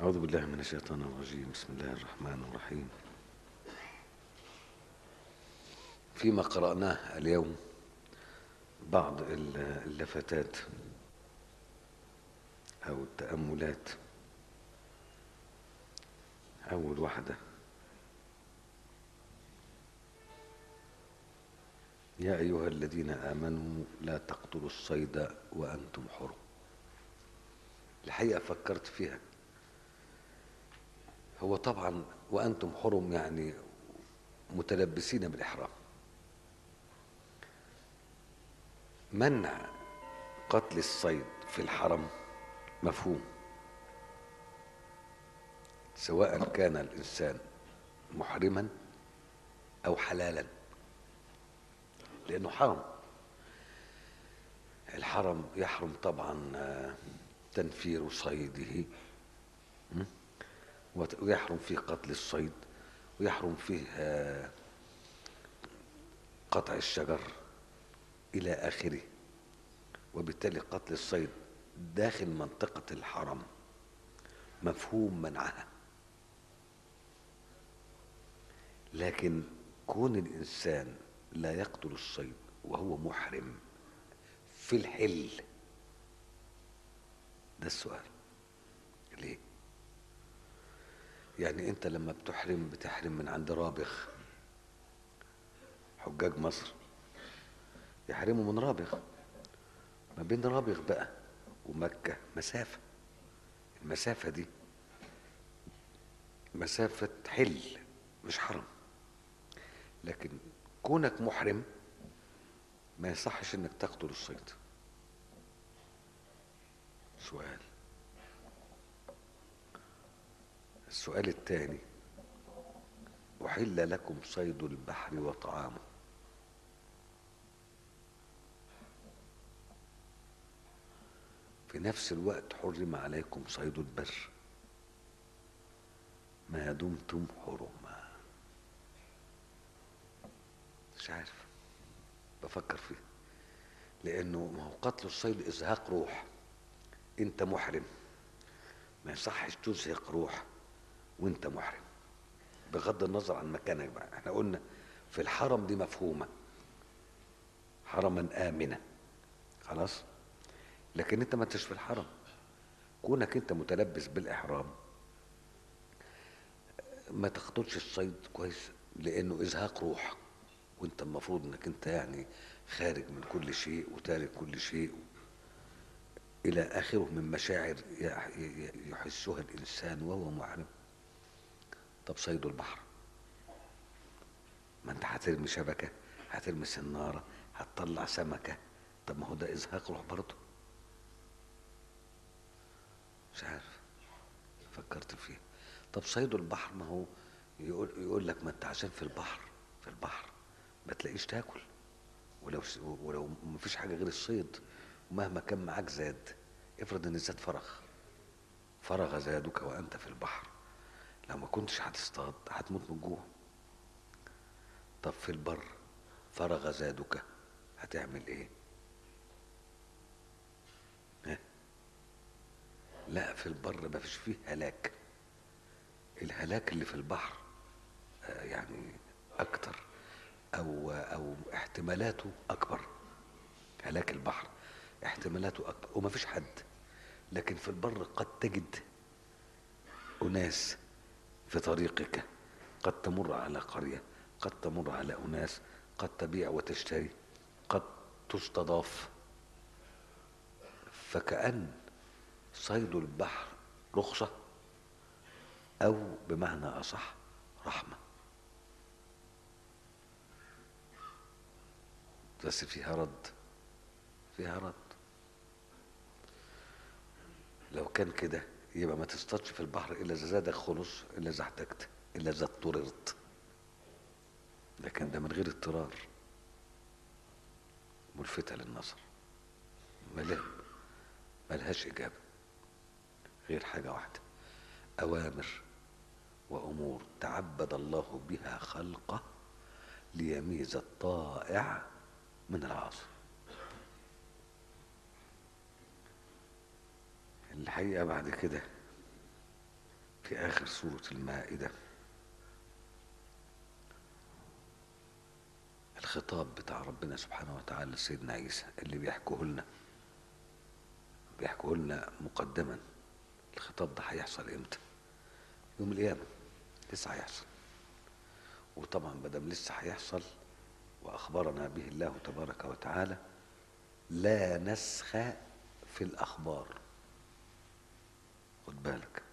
أعوذ بالله من الشيطان الرجيم بسم الله الرحمن الرحيم فيما قرأناه اليوم بعض ال- اللفتات أو التأملات أول واحدة يا أيها الذين آمنوا لا تقتلوا الصيد وأنتم حرم الحقيقة فكرت فيها هو طبعا وأنتم حرم يعني متلبسين بالإحرام منع قتل الصيد في الحرم مفهوم سواء كان الإنسان محرما أو حلالا لأنه حرم الحرم يحرم طبعا آه، تنفير صيده م? وت- ويحرم فيه قتل الصيد ويحرم فيه آه، قطع الشجر إلى آخره وبالتالي قتل الصيد داخل منطقة الحرم مفهوم منعها لكن كون الإنسان لا يقتل الصيد وهو محرم في الحل ده السؤال ليه يعني انت لما بتحرم بتحرم من عند رابغ حجاج مصر يحرموا من رابغ ما بين رابغ بقى ومكة مسافة المسافة دي مسافة حل مش حرم لكن كونك محرم ما يصحش انك تقتل الصيد سؤال السؤال الثاني أحل لكم صيد البحر وطعامه في نفس الوقت حرم عليكم صيد البر ما دمتم حرما مش عارف بفكر فيه لانه ما هو قتل الصيد ازهاق روح انت محرم ما يصحش تزهق روح وانت محرم بغض النظر عن مكانك بقى احنا قلنا في الحرم دي مفهومه حرما امنا خلاص لكن انت ما انتش في الحرم كونك انت متلبس بالاحرام ما تقتلش الصيد كويس لانه ازهاق روح وانت المفروض انك انت يعني خارج من كل شيء وتارك كل شيء الى اخره من مشاعر يح- ي- يحسها الانسان وهو محرم طب صيد البحر ما انت هترمي شبكه هترمي سناره هتطلع سمكه طب ما هو ده ازهاق روح برضه مش عارف فكرت فيه طب صيد البحر ما هو يقول يقول لك ما انت عشان في البحر في البحر ما تلاقيش تاكل ولو س- ولو ما فيش حاجه غير الصيد ومهما كان معاك زاد افرض ان الزاد فرغ فرغ زادك وانت في البحر لو ما كنتش هتصطاد هتموت من الجوع طب في البر فرغ زادك هتعمل ايه ها؟ لا في البر ما فيش فيه هلاك الهلاك اللي في البحر آه، يعني اكتر او او احتمالاته اكبر هلاك البحر احتمالاته اكبر وما فيش حد لكن في البر قد تجد اناس في طريقك قد تمر على قريه قد تمر على اناس قد تبيع وتشتري قد تستضاف فكأن صيد البحر رخصة أو بمعنى أصح رحمة بس فيها رد فيها رد لو كان كده يبقى ما تصطادش في البحر إلا إذا زادك خلص إلا إذا احتجت إلا إذا اضطررت لكن ده من غير اضطرار ملفتة للنظر ملام ملهاش إجابة غير حاجة واحدة أوامر وأمور تعبد الله بها خلقه ليميز الطائع من العاصي الحقيقة بعد كده في آخر سورة المائدة الخطاب بتاع ربنا سبحانه وتعالى لسيدنا عيسى اللي بيحكوه لنا بيحكوه لنا مقدما الخطاب ده هيحصل امتى يوم القيامة لسه هيحصل وطبعا مادام لسه هيحصل واخبرنا به الله تبارك وتعالى لا نسخ في الاخبار خد بالك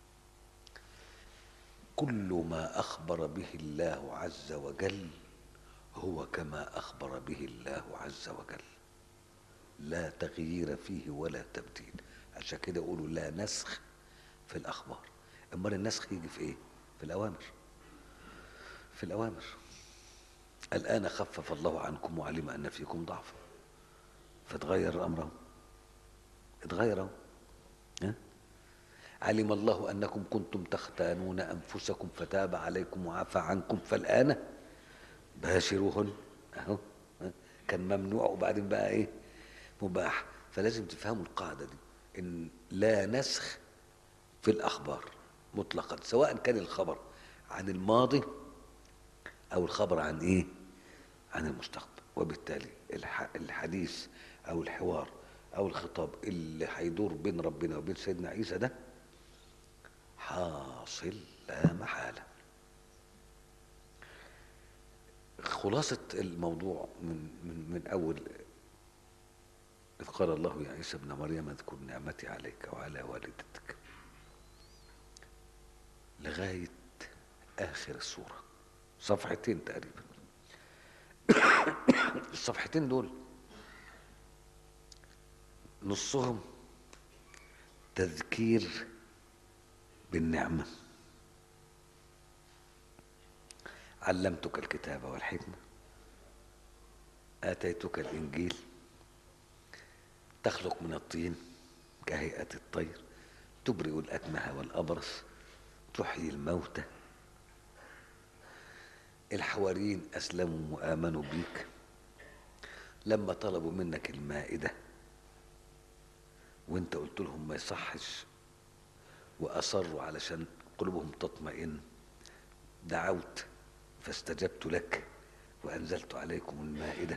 كل ما اخبر به الله عز وجل هو كما اخبر به الله عز وجل لا تغيير فيه ولا تبديل عشان كده يقولوا لا نسخ في الاخبار امال النسخ يجي في ايه في الاوامر في الاوامر الان خفف الله عنكم وعلم ان فيكم ضعفا فتغير امره اتغير ها علم الله انكم كنتم تختانون انفسكم فتاب عليكم وعفى عنكم فالان باشروهن اهو كان ممنوع وبعدين بقى ايه مباح فلازم تفهموا القاعده دي ان لا نسخ في الاخبار مطلقا سواء كان الخبر عن الماضي او الخبر عن ايه عن المستقبل وبالتالي الحديث او الحوار او الخطاب اللي هيدور بين ربنا وبين سيدنا عيسى ده حاصل لا محاله خلاصة الموضوع من من من أول إذ قال الله يا عيسى ابن مريم اذكر نعمتي عليك وعلى والدتك لغاية آخر السورة صفحتين تقريبا الصفحتين دول نصهم تذكير بالنعمه علمتك الكتاب والحكمة آتيتك الإنجيل تخلق من الطين كهيئة الطير تبرئ الأكمه والأبرص تحيي الموتى الحواريين أسلموا وآمنوا بيك لما طلبوا منك المائدة وانت قلت لهم ما يصحش وأصروا علشان قلوبهم تطمئن دعوت فاستجبت لك وأنزلت عليكم المائدة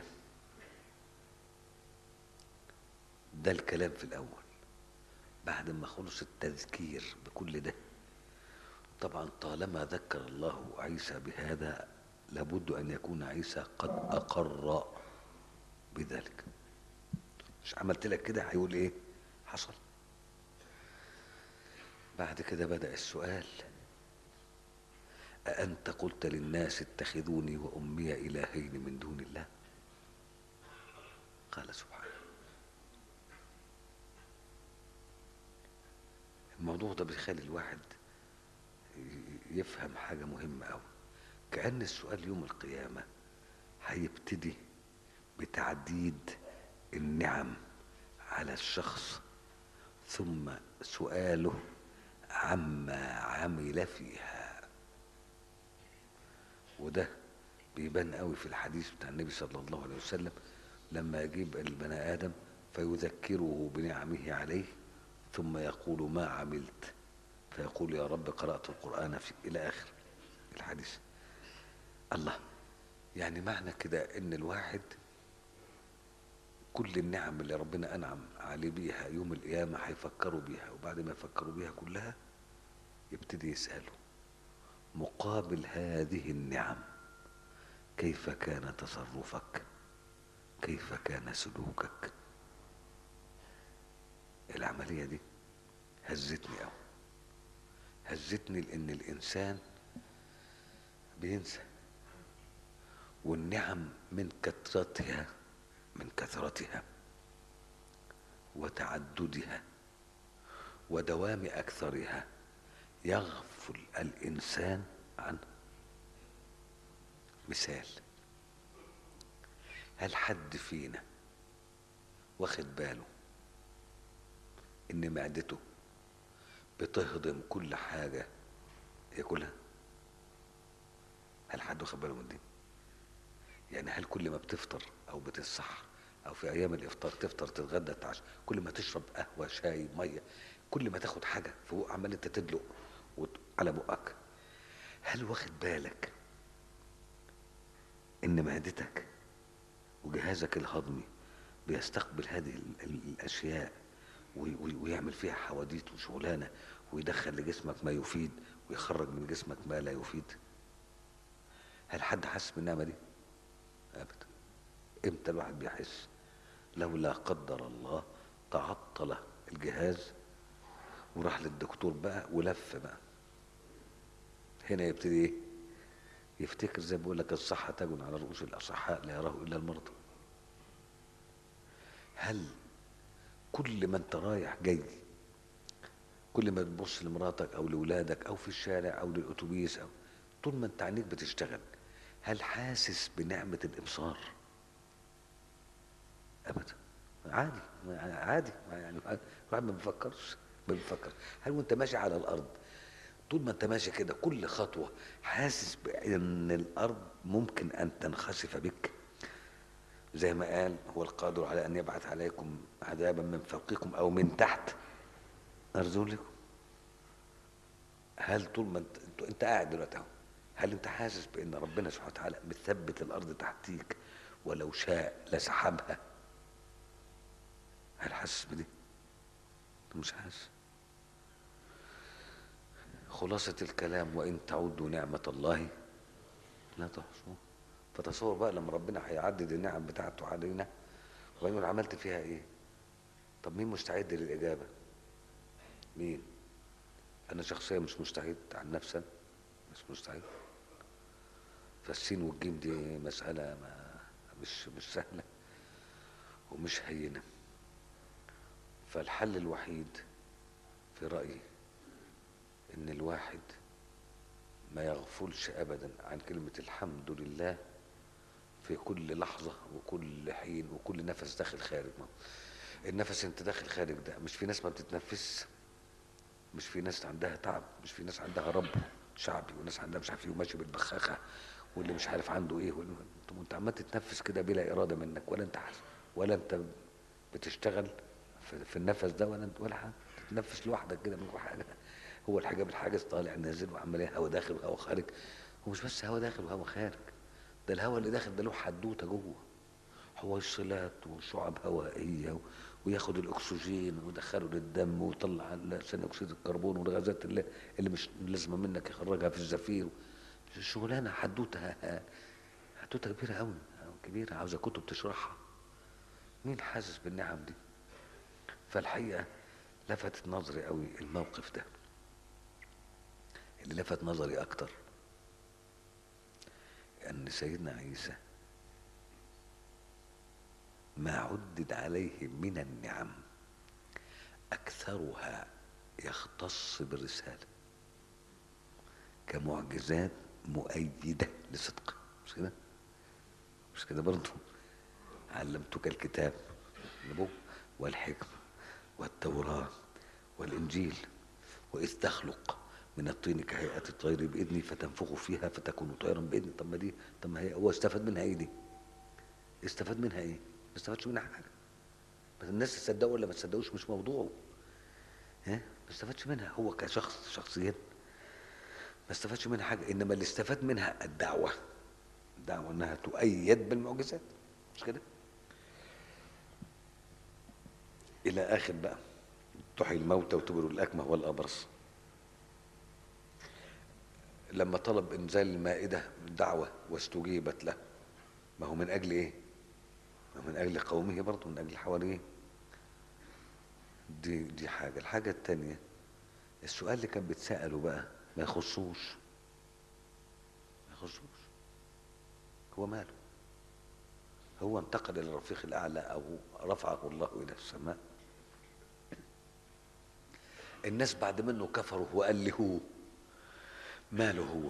ده الكلام في الأول بعد ما خلص التذكير بكل ده طبعا طالما ذكر الله عيسى بهذا لابد أن يكون عيسى قد أقر بذلك مش عملت لك كده هيقول ايه حصل بعد كده بدأ السؤال أأنت قلت للناس اتخذوني وأمي إلهين من دون الله قال سبحانه الموضوع ده بيخلي الواحد يفهم حاجة مهمة أوي كأن السؤال يوم القيامة هيبتدي بتعديد النعم على الشخص ثم سؤاله عما عمل فيها وده بيبان قوي في الحديث بتاع النبي صلى الله عليه وسلم لما يجيب البني آدم فيذكره بنعمه عليه ثم يقول ما عملت فيقول يا رب قرأت القرآن في إلى آخر الحديث الله يعني معنى كده ان الواحد كل النعم اللي ربنا انعم عليه بيها يوم القيامة هيفكروا بيها وبعد ما يفكروا بيها كلها يبتدي يسأله مقابل هذه النعم كيف كان تصرفك كيف كان سلوكك العملية دي هزتني أوي هزتني لأن الإنسان بينسى والنعم من كثرتها من كثرتها وتعددها ودوام أكثرها يغفل الإنسان عنه مثال هل حد فينا واخد باله ان معدته بتهضم كل حاجة ياكلها هل حد واخد باله من دي يعني هل كل ما بتفطر او بتسحر او في ايام الافطار تفطر تتغدى تتعشى كل ما تشرب قهوه شاي ميه كل ما تاخد حاجه فوق عمال انت تدلق وت- على بقك هل واخد بالك ان معدتك وجهازك الهضمي بيستقبل هذه ال- ال- الاشياء وي- وي- ويعمل فيها حواديت وشغلانه ويدخل لجسمك ما يفيد ويخرج من جسمك ما لا يفيد هل حد حس بالنعمه دي ابدا امتى الواحد بيحس لو لا قدر الله تعطل الجهاز وراح للدكتور بقى ولف بقى هنا يبتدي ايه يفتكر زي ما بيقول لك الصحة تجن على رؤوس الأصحاء لا يراه إلا المرضى هل كل ما انت رايح جاي كل ما تبص لمراتك او لاولادك او في الشارع او للاتوبيس او طول ما انت عينيك بتشتغل هل حاسس بنعمة الابصار ابدا عادي عادي يعني الواحد ما بيفكرش ما بيفكر هل وانت ماشي على الارض طول ما انت ماشي كده كل خطوة حاسس بان الارض ممكن ان تنخسف بك زي ما قال هو القادر على ان يبعث عليكم عذابا من فوقكم او من تحت ارجلكم هل طول ما انت انت, انت قاعد دلوقتي اهو هل انت حاسس بان ربنا سبحانه وتعالى مثبت الارض تحتيك ولو شاء لسحبها هل حاسس بدي انت مش حاسس خلاصة الكلام وإن تعودوا نعمة الله لا تحصوها فتصور بقى لما ربنا هيعدد النعم بتاعته علينا وبعدين يقول عملت فيها ايه طب مين مستعد للإجابة مين أنا شخصيا مش مستعد عن نفسي مش مستعد فالسين والجيم دي مسألة ما مش مش سهلة ومش هينة فالحل الوحيد في رأيي إن الواحد ما يغفلش أبدا عن كلمة الحمد لله في كل لحظة وكل حين وكل نفس داخل خارج ما النفس انت داخل خارج ده مش في ناس ما بتتنفس مش في ناس عندها تعب مش في ناس عندها رب شعبي وناس عندها مش عارف ايه وماشي بالبخاخه واللي مش عارف عنده ايه واللي- وانت عمال تتنفس كده بلا اراده منك ولا انت حاسس ولا انت بتشتغل في, في النفس ده ولا انت ولا حاجه تتنفس لوحدك كده من غير حاجه هو الحجاب الحاجز طالع نازل وعمال ايه هوا داخل وهوا خارج ومش بس هوا داخل وهوا خارج ده الهوا اللي داخل ده له حدوته جوه حويصلات وشعب هوائيه و- وياخد الاكسجين ويدخله للدم ويطلع ال- ثاني اكسيد الكربون والغازات اللي, اللي مش لازمه منك يخرجها في الزفير شغلانه حدوته حدوته كبيره قوي كبيره عاوزه كتب تشرحها مين حاسس بالنعم دي فالحقيقه لفتت نظري قوي الموقف ده اللي لفت نظري اكتر ان سيدنا عيسى ما عدد عليه من النعم اكثرها يختص بالرساله كمعجزات مؤيده لصدقه مش كده مش كده برضه علمتك الكتاب النبوة والحكمة والتوراة والإنجيل وإذ تخلق من الطين كهيئة الطير بإذني فتنفخ فيها فتكون طيرا بإذني طب ما دي طب ما هي هو استفاد منها إيه دي؟ استفاد منها إيه؟ ما استفادش منها حاجة بس الناس تصدقوا ولا ما تصدقوش مش موضوعه ها؟ ما استفادش منها هو كشخص شخصيا ما استفادش منها حاجة إنما اللي استفاد منها الدعوة الدعوة إنها تؤيد بالمعجزات مش كده؟ إلى آخر بقى تحيي الموتى وتبر الأكمه والأبرص لما طلب إنزال المائدة دعوة واستجيبت له ما هو من أجل إيه؟ ما هو من أجل قومه برضه من أجل حواليه دي دي حاجة الحاجة التانية السؤال اللي كان بيتسأله بقى ما يخصوش ما يخصوش هو ماله هو انتقل الى الرفيق الاعلى او رفعه الله الى السماء الناس بعد منه كفروا وقال له هو ماله هو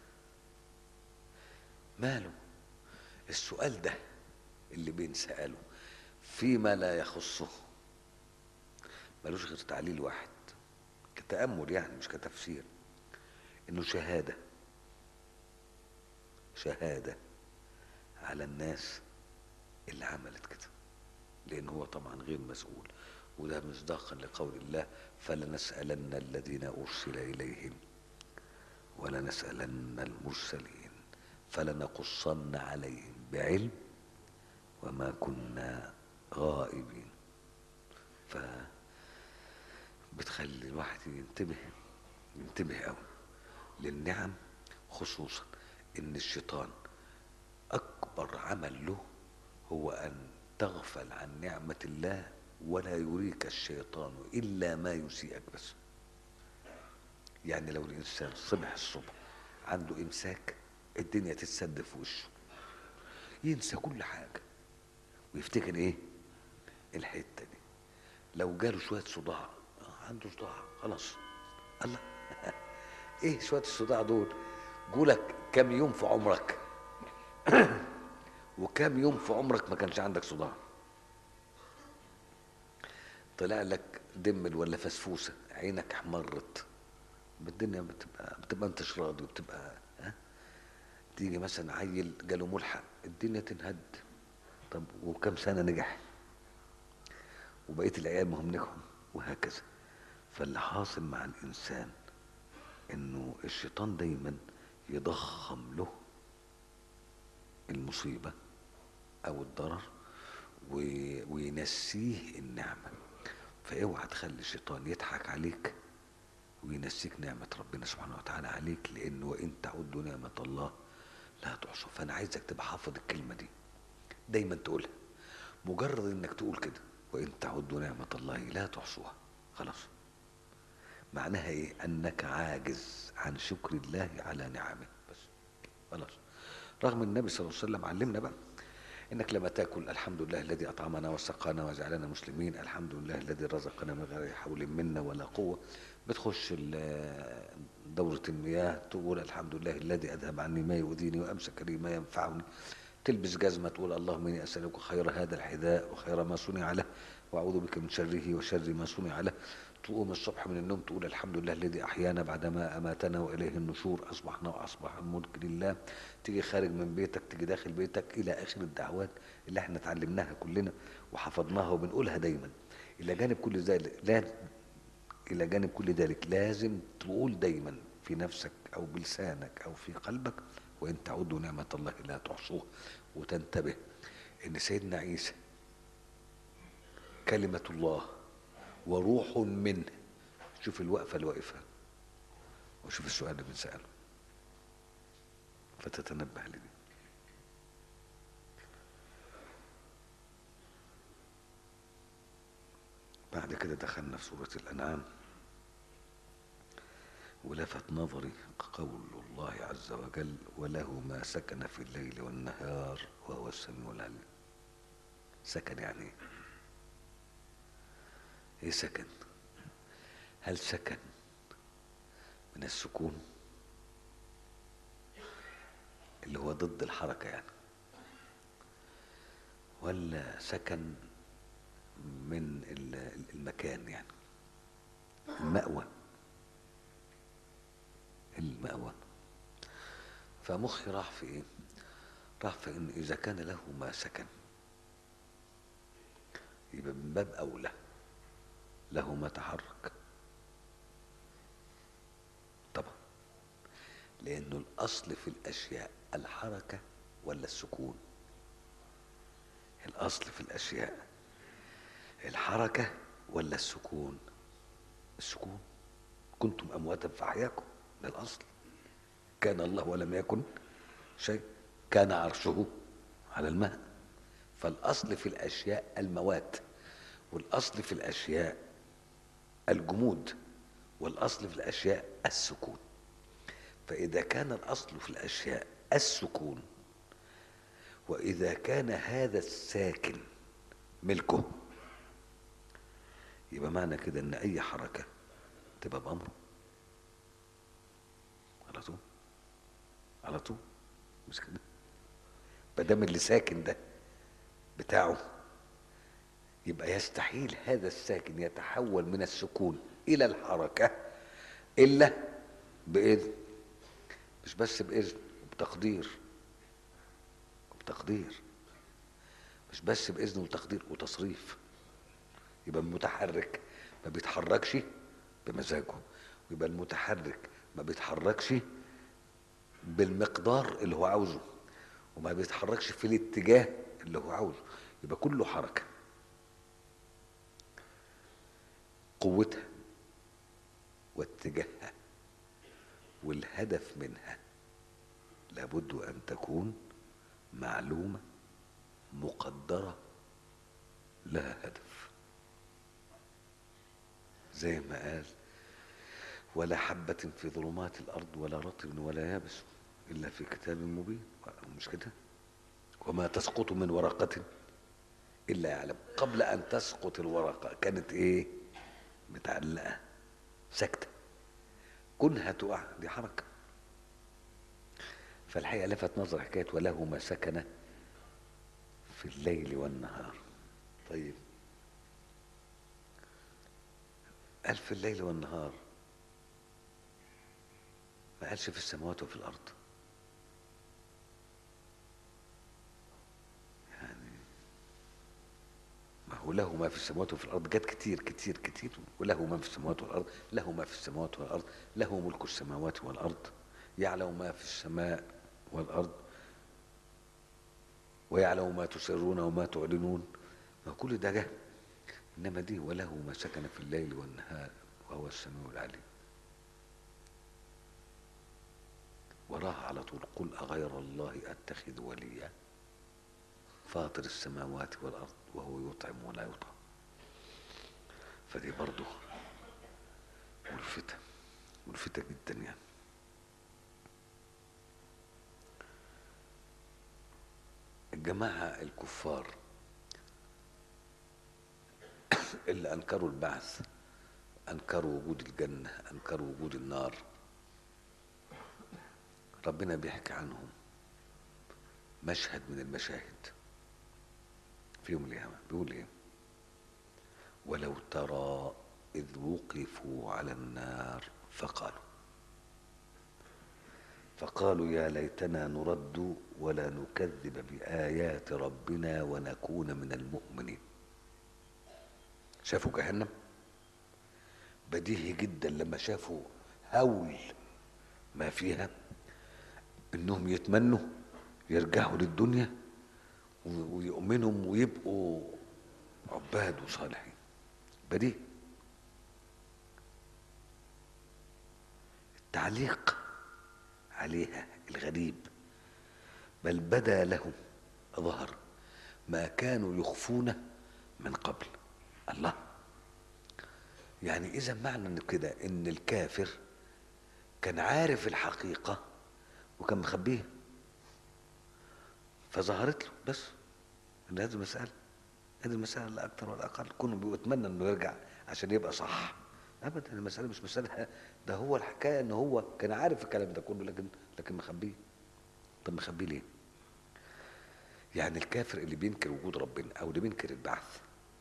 ماله السؤال ده اللي بينسأله فيما لا يخصه ملوش غير تعليل واحد كتأمل يعني مش كتفسير انه شهادة شهادة على الناس اللي عملت كده لان هو طبعا غير مسؤول وده مصداقا لقول الله فلنسألن الذين أرسل إليهم ولنسألن المرسلين فلنقصن عليهم بعلم وما كنا غائبين ف بتخلي الواحد ينتبه ينتبه قوي للنعم خصوصا ان الشيطان اكبر عمل له هو ان تغفل عن نعمة الله ولا يريك الشيطان الا ما يسيئك بس يعني لو الانسان صبح الصبح عنده امساك الدنيا تتسد في وشه ينسى كل حاجه ويفتكر ايه الحته دي لو جاله شويه صداع آه، عنده صداع خلاص الله ايه شويه الصداع دول جولك كام يوم في عمرك وكام يوم في عمرك ما كانش عندك صداع طلع لك دم ولا فسفوسه عينك احمرت الدنيا بتبقى بتبقى انت راضي وبتبقى ها تيجي مثلا عيل جاله ملحق الدنيا تنهد طب وكم سنه نجح وبقيه العيال ما هم نجحوا وهكذا فاللي حاصل مع الانسان انه الشيطان دايما يضخم له المصيبه او الضرر و- وينسيه النعمه فاوعى تخلي الشيطان يضحك عليك وينسيك نعمة ربنا سبحانه وتعالى عليك لأنه وإن تعدوا نعمة الله لا تحصوا فأنا عايزك تبقى حافظ الكلمة دي دايما تقولها مجرد إنك تقول كده وإن تعدوا نعمة الله لا تحصوها خلاص معناها إيه أنك عاجز عن شكر الله على نعمه بس خلاص رغم النبي صلى الله عليه وسلم علمنا بقى انك لما تاكل الحمد لله الذي اطعمنا وسقانا وجعلنا مسلمين الحمد لله الذي رزقنا من غير حول منا ولا قوه بتخش ال- دورة المياه تقول الحمد لله الذي اذهب عني ما يؤذيني وامسك لي ما ينفعني تلبس جزمه تقول اللهم اني اسالك خير هذا الحذاء وخير ما صنع له واعوذ بك من شره وشر ما صنع له تقوم الصبح من النوم تقول الحمد لله الذي احيانا بعدما اماتنا واليه النشور اصبحنا واصبح الملك لله تيجي خارج من بيتك تيجي داخل بيتك الى اخر الدعوات اللي احنا اتعلمناها كلنا وحفظناها وبنقولها دايما الى جانب كل ذلك لا الى جانب كل ذلك لازم تقول دايما في نفسك او بلسانك او في قلبك وان تعودوا نعمه الله لا تحصوها وتنتبه ان سيدنا عيسى كلمه الله وروح منه شوف الوقفه اللي واقفها وشوف السؤال اللي بنساله فتتنبه لدي بعد كده دخلنا في سورة الأنعام ولفت نظري قول الله عز وجل وله ما سكن في الليل والنهار وهو السميع العليم سكن يعني ايه ايه سكن هل سكن من السكون اللي هو ضد الحركة يعني ولا سكن من ال- المكان يعني المأوى المأوى فمخي راح في ايه راح في ان اذا كان له ما سكن يبقى من باب اولى له ما تحرك طبعا لانه الاصل في الاشياء الحركه ولا السكون الاصل في الاشياء الحركه ولا السكون السكون كنتم امواتا فاحياكم ده الاصل كان الله ولم يكن شيء كان عرشه على الماء فالاصل في الاشياء الموات والاصل في الاشياء الجمود والاصل في الاشياء السكون فاذا كان الاصل في الاشياء السكون واذا كان هذا الساكن ملكه يبقى معنى كده ان اي حركه تبقى بامره على طول على طول مش كده ما دام اللي ساكن ده بتاعه يبقى يستحيل هذا الساكن يتحول من السكون الى الحركه الا باذن مش بس باذن بتقدير بتقدير مش بس باذن وتقدير وتصريف يبقى المتحرك ما بيتحركش بمزاجه ويبقى المتحرك ما بيتحركش بالمقدار اللي هو عاوزه وما بيتحركش في الاتجاه اللي هو عاوزه يبقى كله حركة قوتها واتجاهها والهدف منها لابد أن تكون معلومة مقدرة لها هدف زي ما قال ولا حبة في ظلمات الأرض ولا رطب ولا يابس إلا في كتاب مبين مش كده وما تسقط من ورقة إلا يعلم قبل أن تسقط الورقة كانت إيه متعلقة ساكتة كونها تقع دي حركة فالحقيقة لفت نظر حكاية وله ما سكن في الليل والنهار طيب قال في الليل والنهار ما قالش في السماوات وفي الأرض يعني ما هو له ما في السماوات وفي الأرض جت كتير كتير كتير وله ما في السماوات والأرض له ما في السماوات والأرض له ملك السماوات والأرض يعلم ما في السماء والأرض ويعلم ما تسرون وما تعلنون ما كل ده جه إنما دي وله ما سكن في الليل والنهار وهو السميع العليم وراها على طول قل أغير الله أتخذ وليا فاطر السماوات والأرض وهو يطعم ولا يطعم فدي برضه ملفتة ملفتة جدا يعني الجماعة الكفار اللي أنكروا البعث أنكروا وجود الجنة أنكروا وجود النار ربنا بيحكي عنهم مشهد من المشاهد في يوم القيامة بيقول إيه ولو ترى إذ وقفوا على النار فقالوا فقالوا يا ليتنا نرد ولا نكذب بآيات ربنا ونكون من المؤمنين شافوا جهنم بديهي جدا لما شافوا هول ما فيها انهم يتمنوا يرجعوا للدنيا ويؤمنوا ويبقوا عباد وصالحين بديهي التعليق عليها الغريب بل بدا لهم ظهر ما كانوا يخفون من قبل الله يعني اذا معنى ان كده ان الكافر كان عارف الحقيقة وكان مخبيها فظهرت له بس ان هذه المسألة هذه المسألة لا أكثر ولا أقل كونه بيتمنى إنه يرجع عشان يبقى صح أبدا المسألة مش مسألة ده هو الحكاية إن هو كان عارف الكلام ده كله لكن لكن مخبيه طب مخبيه ليه؟ يعني الكافر اللي بينكر وجود ربنا أو اللي بينكر البعث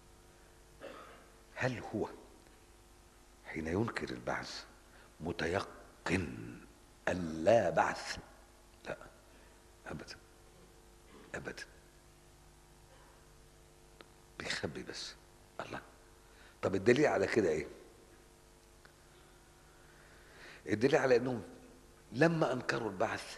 هل هو حين ينكر البعث متيقن أن لا بعث لا أبدا أبدا بيخبي بس الله طب الدليل على كده ايه الدليل على انهم لما انكروا البعث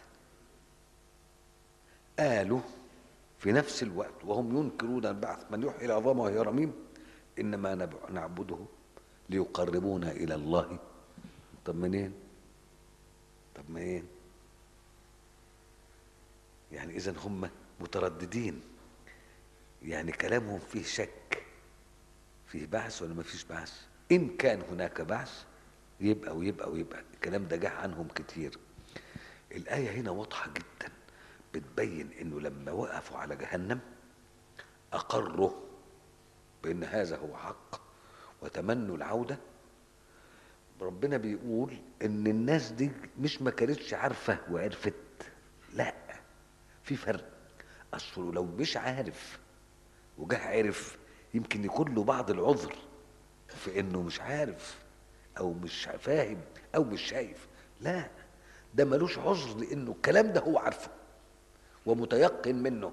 قالوا في نفس الوقت وهم ينكرون البعث من يحيي العظام وهي رميم انما نعبده ليقربونا الى الله طب منين طب منين يعني اذا هم مترددين يعني كلامهم فيه شك فيه بعث ولا ما فيش بعث ان كان هناك بعث يبقى ويبقى ويبقى الكلام ده جه عنهم كتير الآية هنا واضحة جدا بتبين انه لما وقفوا على جهنم اقروا بان هذا هو حق وتمنوا العودة ربنا بيقول ان الناس دي مش ما كانتش عارفة وعرفت لا في فرق اصله لو مش عارف وجه عرف يمكن يكون له بعض العذر في انه مش عارف او مش فاهم او مش شايف لا ده ملوش عذر لانه الكلام ده هو عارفه ومتيقن منه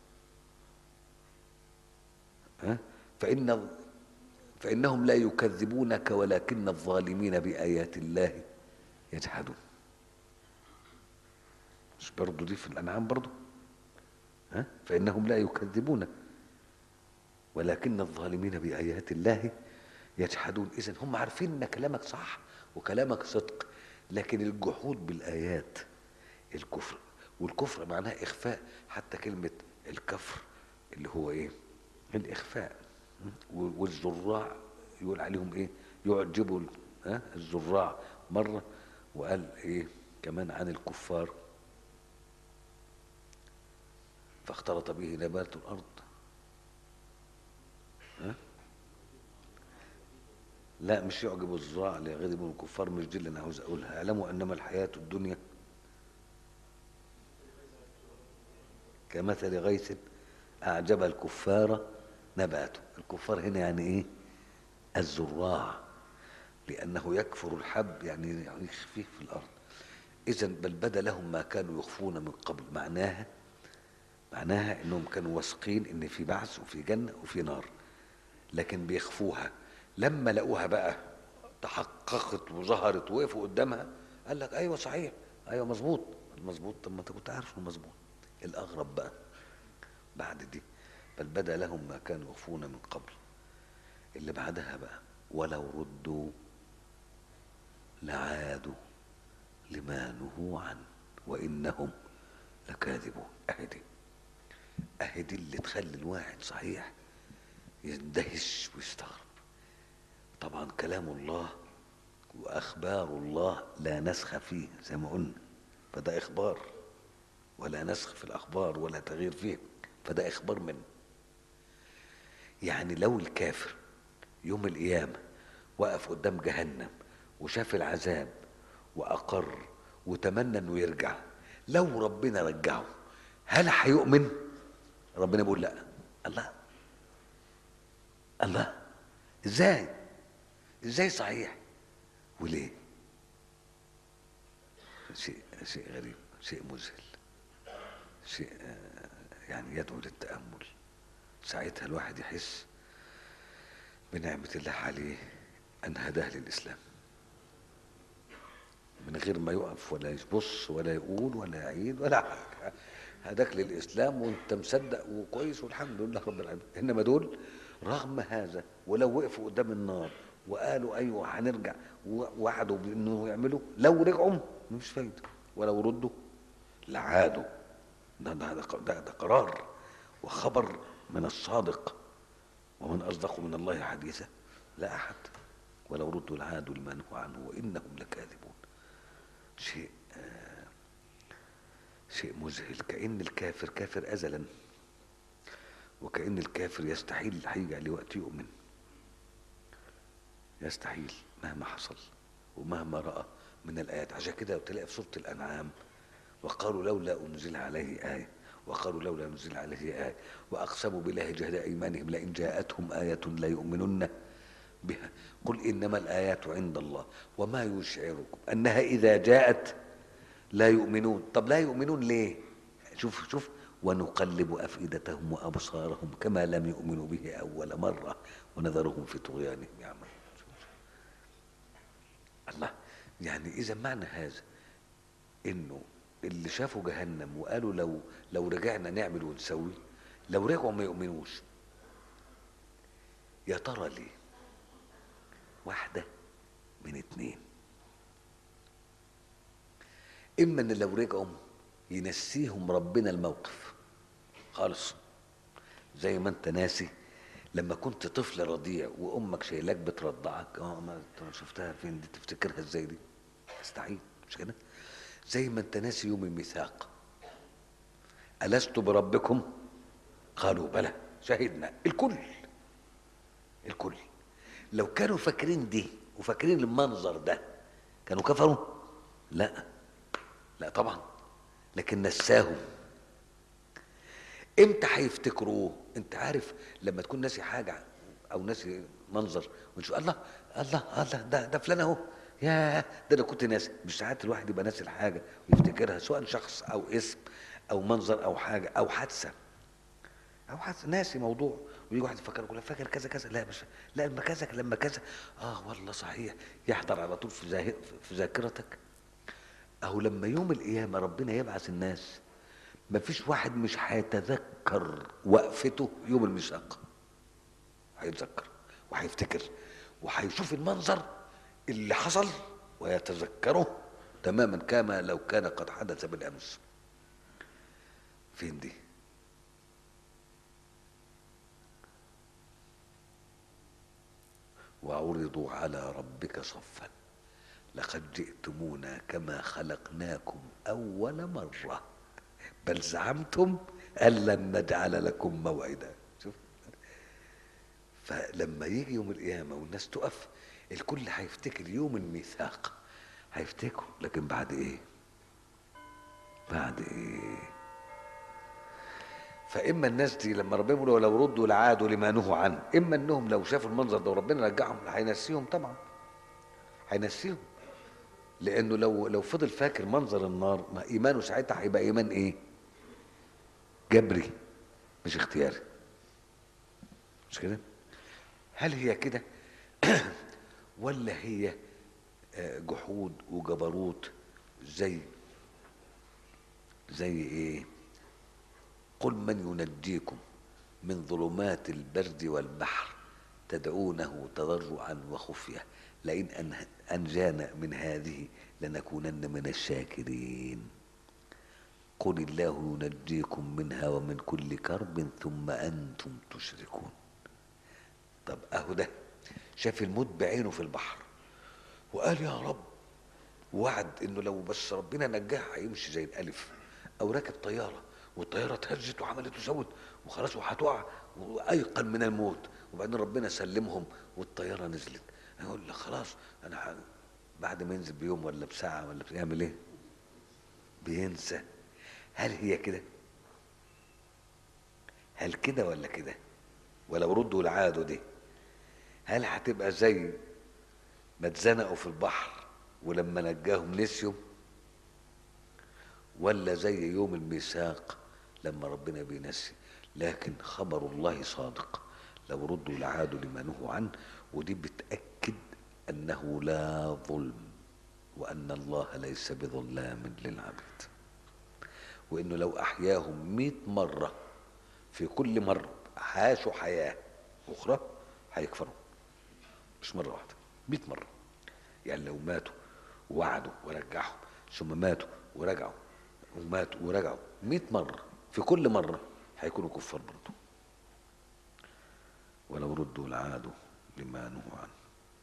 ها فان فانهم لا يكذبونك ولكن الظالمين بايات الله يجحدون مش برضه دي في الانعام برضه ها فانهم لا يكذبون ولكن الظالمين بايات الله يجحدون اذا هم عارفين ان كلامك صح وكلامك صدق لكن الجحود بالايات الكفر والكفر معناه اخفاء حتى كلمه الكفر اللي هو ايه الاخفاء والزراع يقول عليهم ايه يعجبوا ها الزراع مره وقال ايه كمان عن الكفار فاختلط به نبات الارض ها لا مش يعجب الزراع ليغضب الكفار مش دي اللي انا عاوز اقولها اعلموا انما الحياه الدنيا كمثل غيث اعجب الكفار نباته الكفار هنا يعني ايه الزراع لانه يكفر الحب يعني يخفيه في الارض اذا بل بدا لهم ما كانوا يخفون من قبل معناها معناها انهم كانوا واثقين ان في بعث وفي جنه وفي نار لكن بيخفوها لما لقوها بقى تحققت وظهرت ووقفوا قدامها قال لك ايوه صحيح ايوه مظبوط مظبوط طب ما انت كنت عارف انه مظبوط الاغرب بقى بعد دي بل بدا لهم ما كانوا يخفون من قبل اللي بعدها بقى ولو ردوا لعادوا لما نهوا عنه وانهم لكاذبون اهدي اهدي اللي تخلي الواحد صحيح يندهش ويستغرب طبعا كلام الله واخبار الله لا نسخ فيه زي ما قلنا فده اخبار ولا نسخ في الاخبار ولا تغيير فيه فده اخبار منه يعني لو الكافر يوم القيامه وقف قدام جهنم وشاف العذاب واقر وتمنى انه يرجع لو ربنا رجعه هل هيؤمن ربنا بيقول لا الله الله ازاي ازاي صحيح وليه شيء شيء غريب شيء مذهل شيء يعني يدعو للتأمل ساعتها الواحد يحس بنعمة الله عليه أن هداه للإسلام من غير ما يقف ولا يبص ولا يقول ولا يعيد ولا حاجة هداك للإسلام وأنت مصدق وكويس والحمد لله رب العالمين إنما دول رغم هذا ولو وقفوا قدام النار وقالوا أيوه هنرجع ووعدوا بأنه يعملوا لو رجعوا مش فايدة ولو ردوا لعادوا ده, ده, ده, ده قرار وخبر من الصادق ومن أصدق من الله حديثا لا أحد ولو ردوا لعادوا لما نهوا عنه وإنهم لكاذبون شيء آه شيء مذهل كأن الكافر كافر أزلا وكأن الكافر يستحيل هيجي عليه وقت يؤمن يستحيل مهما حصل ومهما رأى من الآيات عشان كده تلاقي في سورة الأنعام وقالوا لولا أنزل عليه آية وقالوا لولا أنزل عليه آية وأقسموا بالله جهد أيمانهم لئن جاءتهم آية ليؤمنن بها قل إنما الآيات عند الله وما يشعركم أنها إذا جاءت لا يؤمنون طب لا يؤمنون ليه شوف شوف ونقلب أفئدتهم وأبصارهم كما لم يؤمنوا به أول مرة ونذرهم في طغيانهم يعملون الله يعني إذا معنى هذا إنه اللي شافوا جهنم وقالوا لو لو رجعنا نعمل ونسوي لو رجعوا ما يؤمنوش يا ترى ليه واحدة من اتنين إما إن لو رجعوا ينسيهم ربنا الموقف خالص زي ما انت ناسي لما كنت طفل رضيع وامك شايلاك بترضعك اه ما انت شفتها فين دي تفتكرها ازاي دي تستحيل مش كده زي ما انت ناسي يوم الميثاق ألست بربكم قالوا بلى شهدنا الكل الكل لو كانوا فاكرين دي وفاكرين المنظر ده كانوا كفروا لا لا طبعا لكن نساهم امتى هيفتكروه انت عارف لما تكون ناسي حاجه او ناسي منظر ونشوف الله الله الله ده ده فلان اهو يا ده انا كنت ناسي مش ساعات الواحد يبقى ناسي الحاجه ويفتكرها سواء شخص او اسم او منظر او حاجه او حادثه او حادثه ناسي موضوع ويجي واحد يفكر يقول فاكر كذا كذا لا مش لا لما كذا لما كذا اه والله صحيح يحضر على طول في في ذاكرتك اهو لما يوم القيامه ربنا يبعث الناس مفيش واحد مش هيتذكر وقفته يوم الميثاق هيتذكر وهيفتكر وهيشوف المنظر اللي حصل ويتذكره تماما كما لو كان قد حدث بالامس فين دي وعرضوا على ربك صفا لقد جئتمونا كما خلقناكم اول مره بل زعمتم ان لن نجعل لكم موعدا شوف فلما يجي يوم القيامه والناس تقف الكل هيفتكر يوم الميثاق هيفتكروا لكن بعد ايه بعد ايه فاما الناس دي لما ربنا يقول ولو ردوا لعادوا لما نهوا عنه اما انهم لو شافوا المنظر ده وربنا رجعهم هينسيهم طبعا هينسيهم لانه لو لو فضل فاكر منظر النار ما ايمانه ساعتها هيبقى ايمان ايه جبري مش اختياري مش كده هل هي كده ولا هي آه، جحود وجبروت زي زي ايه قل من ينجيكم من ظلمات البرد والبحر تدعونه تضرعا وخفيه لئن أن- انجانا من هذه لنكونن من الشاكرين قل الله ينجيكم منها ومن كل كرب ثم انتم تشركون طب اهو ده شاف الموت بعينه في البحر وقال يا رب وعد انه لو بس ربنا نجاه هيمشي زي الالف او راكب طياره والطياره اتهزت وعملت وسوت وخلاص وهتقع وايقن من الموت وبعدين ربنا سلمهم والطياره نزلت يقول لك خلاص انا ح... بعد ما ينزل بيوم ولا بساعه ولا بيعمل ايه؟ بينسى هل هي كده؟ هل كده ولا كده؟ ولو ردوا العادوا دي هل هتبقى زي ما اتزنقوا في البحر ولما نجاهم نسيوا ولا زي يوم الميثاق لما ربنا بينسي لكن خبر الله صادق لو ردوا لعادوا لما نهوا عنه ودي بتأكد أنه لا ظلم وأن الله ليس بظلام للعبيد وأنه لو أحياهم مئة مرة في كل مرة عاشوا حياة أخرى هيكفروا مش مرة واحدة مئة مرة يعني لو ماتوا ووعدوا ورجعهم ثم ماتوا ورجعوا وماتوا ورجعوا مئة مرة في كل مرة هيكونوا كفار برضه ولو ردوا لعادوا لما نهوا عنه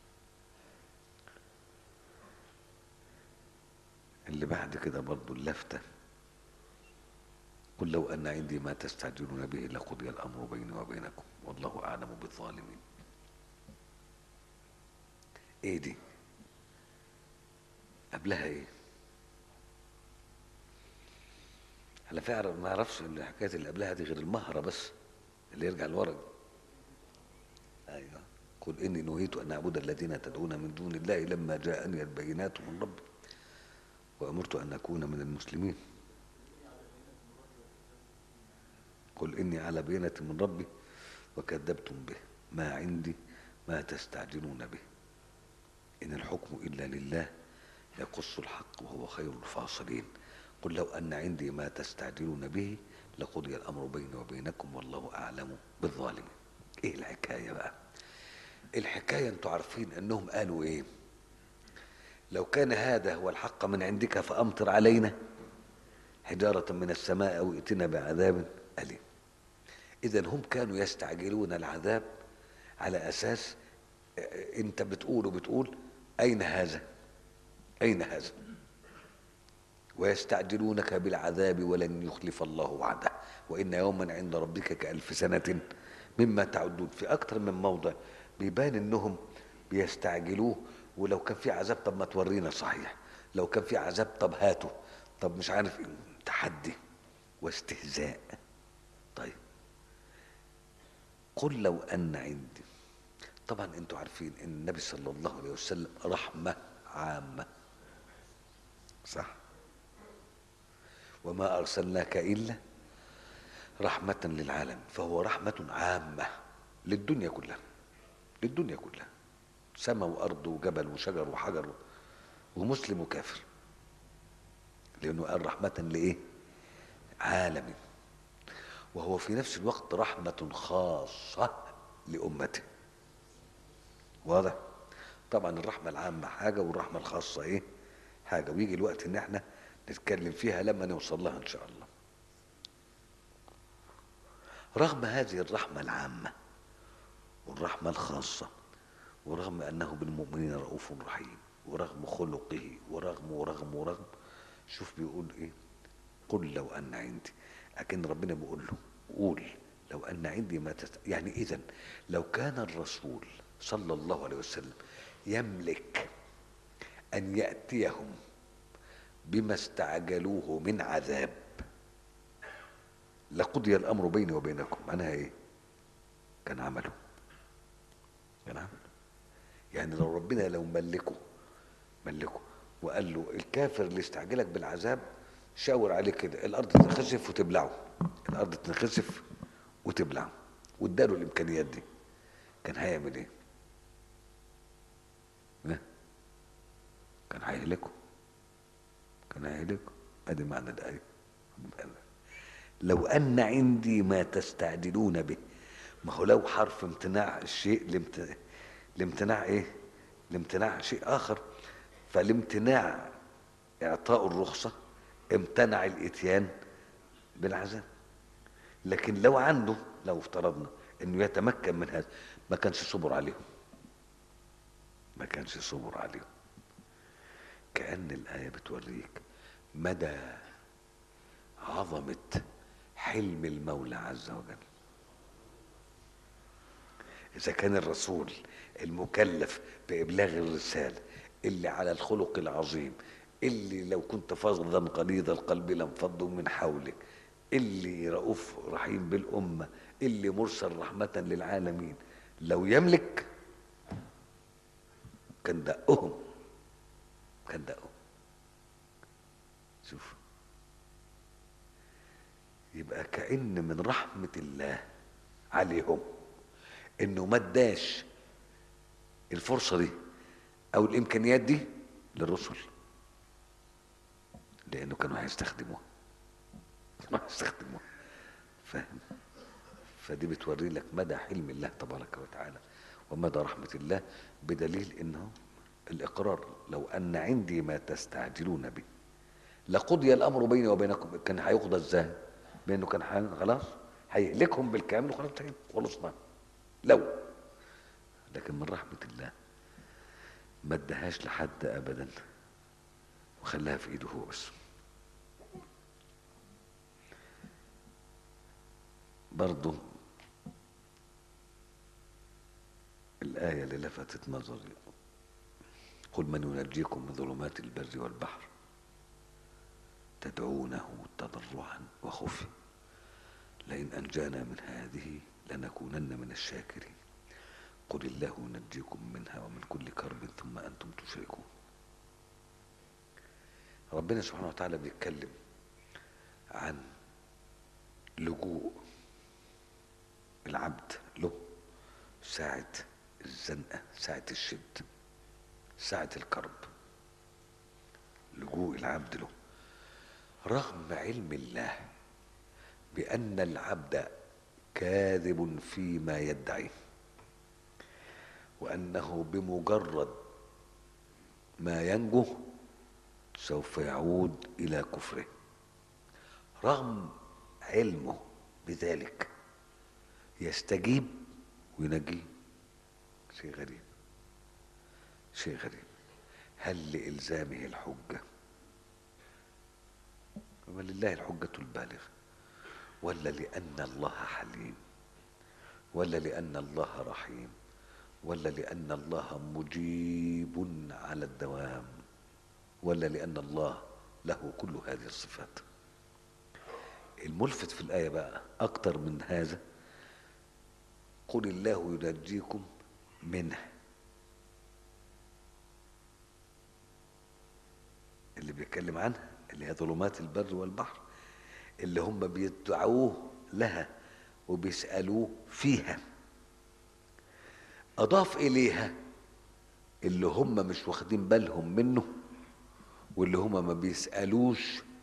اللي بعد كده برضه اللفتة قل لو أن عندي ما تستعجلون به لقضي الأمر بيني وبينكم والله أعلم بالظالمين ايه دي قبلها ايه انا فعلا ما اعرفش الحكايه اللي قبلها دي غير المهره بس اللي يرجع لورا ايوه قل اني نهيت ان اعبد الذين تدعون من دون الله لما جاءني البينات من ربي وامرت ان اكون من المسلمين قل اني على بينه من ربي وكذبتم به ما عندي ما تستعجلون به إن الحكم إلا لله يقص الحق وهو خير الفاصلين قل لو أن عندي ما تستعجلون به لقضي الأمر بيني وبينكم والله أعلم بالظالمين إيه الحكاية بقى الحكاية أنتوا عارفين أنهم قالوا إيه لو كان هذا هو الحق من عندك فأمطر علينا حجارة من السماء أو ائتنا بعذاب أليم إذا هم كانوا يستعجلون العذاب على أساس أنت بتقول وبتقول أين هذا أين هذا ويستعجلونك بالعذاب ولن يخلف الله وعده وإن يوما عند ربك كألف سنة مما تعدون في أكثر من موضع بيبان إنهم بيستعجلوه ولو كان في عذاب طب ما تورينا صحيح لو كان في عذاب طب هاته طب مش عارف إيه تحدي واستهزاء طيب قل لو أن عندي طبعا انتوا عارفين ان النبي صلى الله عليه وسلم رحمة عامة صح وما أرسلناك إلا رحمة للعالم فهو رحمة عامة للدنيا كلها للدنيا كلها سماء وأرض وجبل وشجر وحجر ومسلم وكافر لأنه قال رحمة لإيه عالم وهو في نفس الوقت رحمة خاصة لأمته واضح طبعا الرحمة العامة حاجة والرحمة الخاصة إيه حاجة ويجي الوقت إن إحنا نتكلم فيها لما نوصل لها إن شاء الله رغم هذه الرحمة العامة والرحمة الخاصة ورغم أنه بالمؤمنين رؤوف رحيم ورغم خلقه ورغم ورغم ورغم شوف بيقول إيه قل لو أن عندي لكن ربنا بيقول له قول لو أن عندي ما تست... يعني إذا لو كان الرسول صلى الله عليه وسلم يملك أن يأتيهم بما استعجلوه من عذاب لقضي الامر بيني وبينكم معناها ايه كان عمله كان عمله يعني لو ربنا لو ملكه ملكه وقال له الكافر اللي استعجلك بالعذاب شاور عليه كده الارض تنخسف وتبلعه الارض تنخسف وتبلعه واداله الامكانيات دي كان هيعمل ايه ها؟ كان هيهلكه كان هيهلكه ادي معنى الايه لو ان عندي ما تستعجلون به ما هو لو حرف امتناع الشيء لامت... الامتناع ايه الامتناع شيء اخر فالامتناع اعطاء الرخصه امتنع الاتيان بالعذاب لكن لو عنده لو افترضنا انه يتمكن من هذا ما كانش صبر عليهم ما كانش صبر عليهم كأن الآية بتوريك مدى عظمة حلم المولى عز وجل إذا كان الرسول المكلف بإبلاغ الرسالة اللي على الخلق العظيم اللي لو كنت فظا غليظ القلب لانفضوا من حولك اللي رؤوف رحيم بالأمة اللي مرسل رحمة للعالمين لو يملك كان دقهم كان دقهم شوف يبقى كأن من رحمة الله عليهم انه ما اداش الفرصة دي او الامكانيات دي للرسل لانه كانوا هيستخدموها كانوا هيستخدموها فاهم فدي بتوري لك مدى حلم الله تبارك وتعالى ومدى رحمة الله بدليل انه الاقرار لو ان عندي ما تستعجلون به لقضي الامر بيني وبينكم كان هيقضى ازاي بانه كان حي... خلاص هيهلكهم بالكامل وخلاص انتهينا خلصنا لو لكن من رحمة الله ما ادهاش لحد ابدا وخلاها في ايده هو بس برضه الآية اللي لفتت نظري قل من ينجيكم من ظلمات البر والبحر تدعونه تضرعا وخفيا لئن أنجانا من هذه لنكونن من الشاكرين قل الله ينجيكم منها ومن كل كرب ثم أنتم تشركون ربنا سبحانه وتعالى بيتكلم عن لجوء العبد له ساعة الزنقة ساعة الشد ساعة الكرب لجوء العبد له رغم علم الله بأن العبد كاذب فيما يدعي وأنه بمجرد ما ينجو سوف يعود إلى كفره رغم علمه بذلك يستجيب وينجيه شيء غريب شيء غريب هل لإلزامه الحجة ولله الحجة البالغة ولا لأن الله حليم ولا لأن الله رحيم ولا لأن الله مجيب على الدوام ولا لأن الله له كل هذه الصفات الملفت في الآية بقى أكتر من هذا قل الله ينجيكم منه اللي بيتكلم عنها اللي هي ظلمات البر والبحر اللي هم بيدعوه لها وبيسألوه فيها أضاف إليها اللي هم مش واخدين بالهم منه واللي هم ما بيسألوش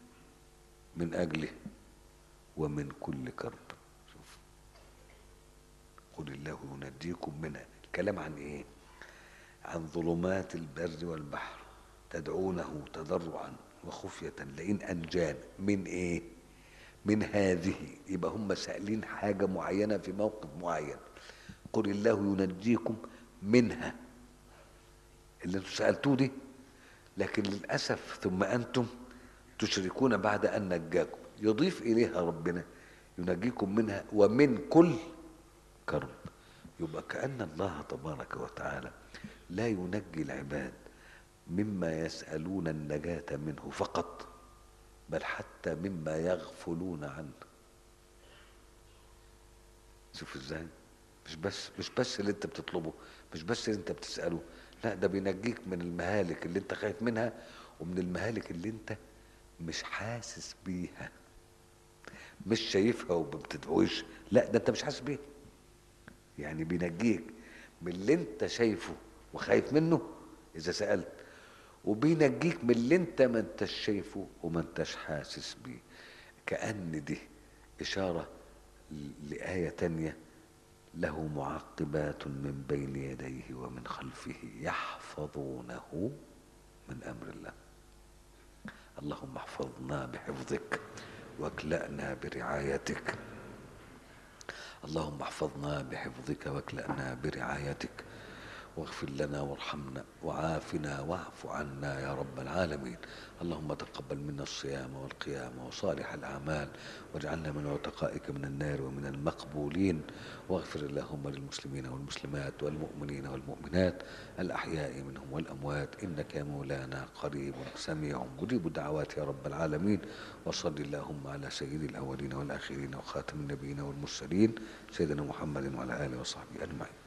من أجله ومن كل كرب شوف قل الله ينجيكم منها الكلام عن ايه عن ظلمات البر والبحر تدعونه تضرعا وخفية لئن أنجان من ايه من هذه يبقى هم سائلين حاجة معينة في موقف معين قل الله ينجيكم منها اللي انتم سألتوه دي لكن للأسف ثم أنتم تشركون بعد أن نجاكم يضيف إليها ربنا ينجيكم منها ومن كل كرب يبقى كأن الله تبارك وتعالى لا ينجي العباد مما يسألون النجاة منه فقط بل حتى مما يغفلون عنه شوف ازاي مش بس مش بس اللي انت بتطلبه مش بس اللي انت بتسأله لا ده بينجيك من المهالك اللي انت خايف منها ومن المهالك اللي انت مش حاسس بيها مش شايفها وما بتدعوش لا ده انت مش حاسس بيها يعني بينجيك من اللي انت شايفه وخايف منه اذا سألت وبينجيك من اللي انت ما انتش شايفه وما انتش حاسس بيه كأن دي إشارة لآية تانية له معقبات من بين يديه ومن خلفه يحفظونه من أمر الله اللهم احفظنا بحفظك واكلأنا برعايتك اللهم احفظنا بحفظك واكلأنا برعايتك واغفر لنا وارحمنا وعافنا واعف عنا يا رب العالمين اللهم تقبل منا الصيام والقيام وصالح الأعمال واجعلنا من عتقائك من النار ومن المقبولين واغفر اللهم للمسلمين والمسلمات والمؤمنين والمؤمنات الأحياء منهم والأموات إنك يا مولانا قريب سميع مجيب الدعوات يا رب العالمين وصل اللهم على سيد الأولين والآخرين وخاتم النبيين والمرسلين سيدنا محمد وعلى آله وصحبه أجمعين